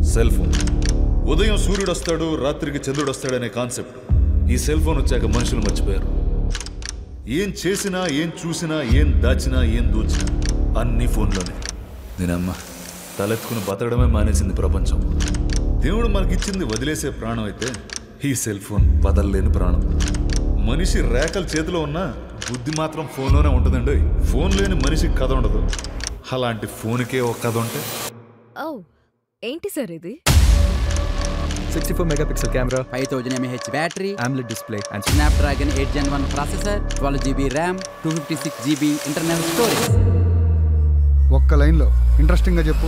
Cell phone ఉదయం సూర్యుడు వస్తాడు రాత్రికి చంద్రుడు వస్తాడనే కాన్సెప్ట్ ఈ సెల్ ఫోన్ వచ్చాక మనుషులు మర్చిపోయారు ఏం చేసినా ఏం చూసినా ఏం దాచినా ఏం దూచినా అన్ని ఫోన్లోనే నేనమ్మ తలెత్తుకుని బతకడమే మానేసింది ప్రపంచం దేవుడు మనకిచ్చింది వదిలేసే ప్రాణం అయితే ఈ సెల్ ఫోన్ వదలలేని ప్రాణం మనిషి రేఖల చేతిలో ఉన్నా బుద్ధి మాత్రం ఫోన్లోనే ఉంటుందండి ఫోన్ లేని మనిషికి కథ ఉండదు అలాంటి ఫోన్కే ఒక కథ ఉంటే ఓ ఏంటి సార్ ఇది 64 megapixel camera, 5000 mAh battery, AMOLED display, and Snapdragon 8 Gen 1 processor, 12 GB RAM, 256 GB internal storage. ఒక్క లైన్లో ఇంట్రెస్టింగ్గా చెప్పు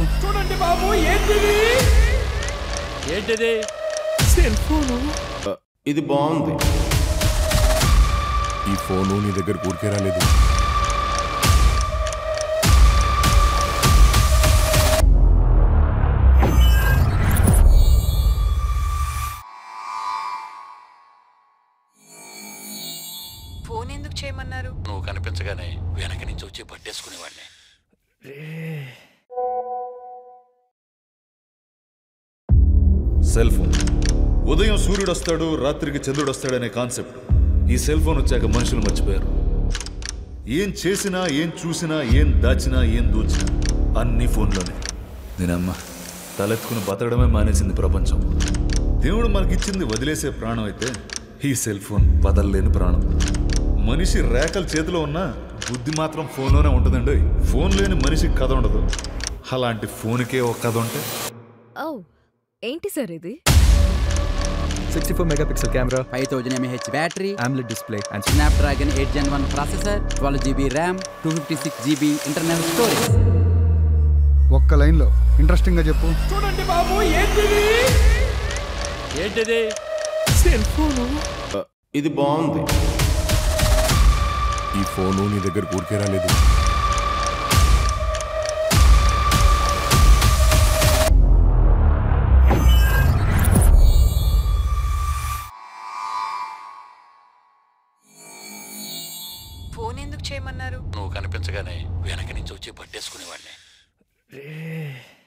ఏంటిది ఇది బాగుంది ఈ ఫోను నీ దగ్గర ఊరికే రాలేదు ఫోన్ ఎందుకు చేయమన్నారు నువ్వు కనిపించగానే వెనక నుంచి వచ్చి పట్టేసుకునేవాడిని సెల్ ఫోన్ ఉదయం సూర్యుడు వస్తాడు రాత్రికి చంద్రుడు వస్తాడనే కాన్సెప్ట్ ఈ సెల్ ఫోన్ వచ్చాక మనుషులు మర్చిపోయారు ఏం చేసినా ఏం చూసినా ఏం దాచినా ఏం దూచినా అన్ని ఫోన్లోనే నేనమ్మ తలెత్తుకుని బతకడమే మానేసింది ప్రపంచం దేవుడు మనకిచ్చింది వదిలేసే ప్రాణం అయితే ఈ సెల్ ఫోన్ వదలలేని ప్రాణం మనిషి రేఖల చేతిలో ఉన్నా బుద్ధి మాత్రం ఫోన్లోనే ఉంటుందండి ఫోన్ లేని మనిషికి కథ ఉండదు అలాంటి ఫోన్కే ఒక కథ ఉంటే ఓ ఏంటి సార్ ఇది 64 megapixel camera, 5000 mAh battery, AMOLED display, and Snapdragon 8 Gen 1 processor, 12 GB RAM, 256 GB internal storage. ఒక్క లైన్లో ఇంట్రెస్టింగ్గా చెప్పు ఏంటిది ఇది బాగుంది ఈ ఫోను నీ దగ్గర ఊరికే రాలేదు ఫోన్ ఎందుకు చేయమన్నారు నువ్వు కనిపించగానే వెనక నుంచి వచ్చి పట్టేసుకునేవాడిని